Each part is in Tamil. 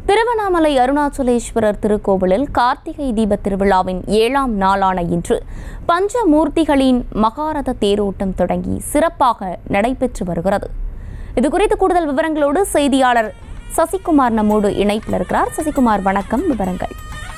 திருவண்ணாமலை அருணாச்சலேஸ்வரர் திருக்கோவிலில் கார்த்திகை தீப திருவிழாவின் ஏழாம் நாளான இன்று பஞ்சமூர்த்திகளின் மகாரத தேரோட்டம் தொடங்கி சிறப்பாக நடைபெற்று வருகிறது இது குறித்து கூடுதல் விவரங்களோடு செய்தியாளர் சசிகுமார் நம்மோடு இணைப்பில் இருக்கிறார் சசிகுமார் வணக்கம் விவரங்கள்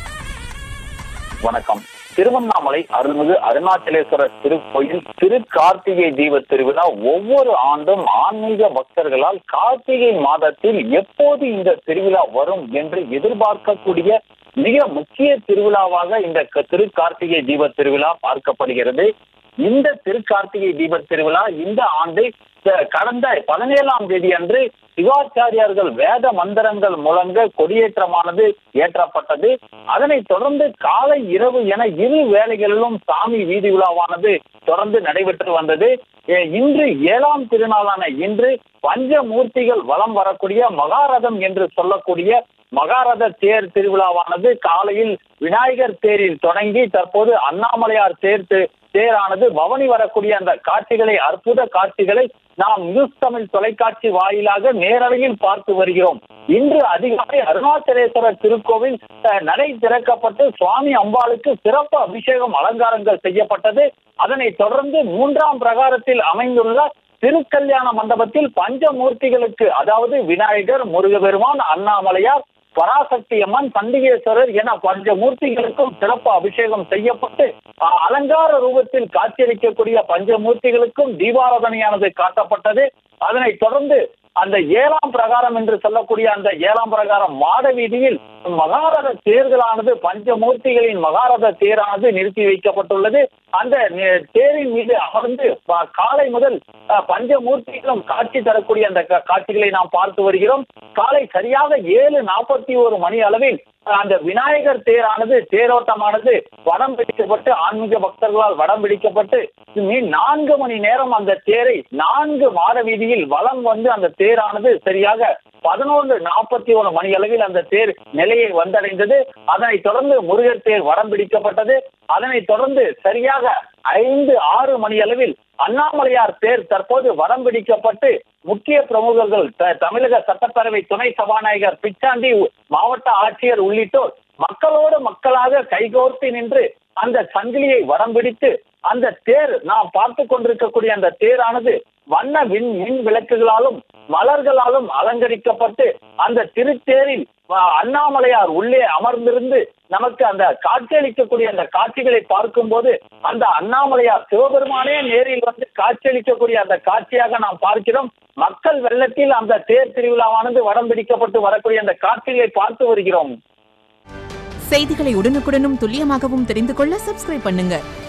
வணக்கம் திருவண்ணாமலை அருள்மிகு அருணாச்சலேஸ்வரர் திருக்கோயில் திரு கார்த்திகை தீப திருவிழா ஒவ்வொரு ஆண்டும் ஆன்மீக பக்தர்களால் கார்த்திகை மாதத்தில் எப்போது இந்த திருவிழா வரும் என்று எதிர்பார்க்கக்கூடிய மிக முக்கிய திருவிழாவாக இந்த க- திரு கார்த்திகை தீப திருவிழா பார்க்கப்படுகிறது இந்த திரு கார்த்திகை தீப திருவிழா இந்த ஆண்டு க- கடந்த பதினேழாம் தேதி அன்று சிவாச்சாரியார்கள் வேத மந்திரங்கள் முழங்க கொடியேற்றமானது ஏற்றப்பட்டது அதனைத் தொடர்ந்து காலை இரவு என இரு வேளைகளிலும் சாமி வீதி விழாவானது தொடர்ந்து நடைபெற்று வந்தது எ- இன்று ஏழாம் திருநாளான இன்று பஞ்சமூர்த்திகள் வலம் வரக்கூடிய மகாரதம் என்று சொல்லக்கூடிய மகாரத தேர் திருவிழாவானது காலையில் விநாயகர் தேரில் தொடங்கி தற்போது அண்ணாமலையார் தேர் தி- தேரானது பவனி வரக்கூடிய அந்த காட்சிகளை அற்புத காட்சிகளை நாம் நியூஸ் தமிழ் தொலைக்காட்சி வாயிலாக நேரலையில் பார்த்து வருகிறோம் இன்று அதிகாலை அருணாச்சலேஸ்வரர் திருக்கோவில் அஹ், நடை திறக்கப்பட்டு சுவாமி அம்பாளுக்கு சிறப்பு அபிஷேகம் அலங்காரங்கள் செய்யப்பட்டது அதனைத் தொடர்ந்து மூன்றாம் பிரகாரத்தில் அமைந்துள்ள திருக்கல்யாண மண்டபத்தில் பஞ்சமூர்த்திகளுக்கு அதாவது விநாயகர் முருகபெருமான் அண்ணாமலையார் பராசக்தி அம்மன் சண்டிகேஸ்வரர் என பஞ்சமூர்த்திகளுக்கும் சிறப்பு அபிஷேகம் செய்யப்பட்டு அஹ், அலங்கார ரூபத்தில் காட்சியளிக்கக்கூடிய பஞ்சமூர்த்திகளுக்கும் தீபாராதனையானது காட்டப்பட்டது அதனைத் தொடர்ந்து அந்த ஏழாம் பிரகாரம் என்று சொல்லக்கூடிய அந்த ஏழாம் பிரகாரம் மாட வீதியில் மகாரத தேர்களானது பஞ்சமூர்த்திகளின் மகாரத தேரானது நிறுத்தி வைக்கப்பட்டுள்ளது அந்த நி- தேரின் மீது அமர்ந்து ப- காலை முதல் அஹ், பஞ்சமூர்த்திகளும் காட்சி தரக்கூடிய அந்த கா- காட்சிகளை நாம் பார்த்து வருகிறோம் காலை சரியாக ஏழு நாற்பத்தி ஒரு மணி அளவில் அஹ், அந்த விநாயகர் தேரானது தேரோட்டமானது வடம் பிடிக்கப்பட்டு ஆன்மீக பக்தர்களால் வடம் பிடிக்கப்பட்டு மீ- நான்கு மணி நேரம் அந்த தேரை நான்கு மாட வீதியில் வலம் வந்து அந்த தேரானது சரியாக பதினொன்று நாற்பத்தி ஒரு மணி அளவில் அந்த தேர் நிலையை வந்தடைந்தது அதனைத் தொடர்ந்து முருகர் தேர் வடம் பிடிக்கப்பட்டது அதனைத் தொடர்ந்து சரியாக ஐந்து ஆறு மணி அளவில் அண்ணாமலையார் தேர் தற்போது வடம் பிடிக்கப்பட்டு முக்கிய பிரமுகர்கள் த- தமிழக சட்டப்பேரவை துணை சபாநாயகர் பிச்சாண்டி உ- மாவட்ட ஆட்சியர் உள்ளிட்டோர் மக்களோடு மக்களாக கைகோர்த்து நின்று அந்த சங்கிலியை வடம் பிடித்து அந்த தேர் நாம் பார்த்து கொண்டிருக்கக்கூடிய அந்த தேரானது வண்ண விண் மின் விளக்குகளாலும் மலர்களாலும் அலங்கரிக்கப்பட்டு அந்த திருத்தேரில் ஆ, அண்ணாமலையார் உள்ளே அமர்ந்திருந்து நமக்கு அந்த காட்சியளிக்கக்கூடிய அந்த காட்சிகளை பார்க்கும்போது அந்த அண்ணாமலையார் சிவபெருமானே நேரில் வந்து காட்சியளிக்கக்கூடிய அந்த காட்சியாக நாம் பார்க்கிறோம் மக்கள் வெள்ளத்தில் அந்த தேர் திருவிழாவானது வடம் பிடிக்கப்பட்டு வரக்கூடிய அந்த காட்சிகளை பார்த்து வருகிறோம் செய்திகளை உடனுக்குடனும் துல்லியமாகவும் தெரிந்து கொள்ள சப்ஸ்கிரைப் பண்ணுங்க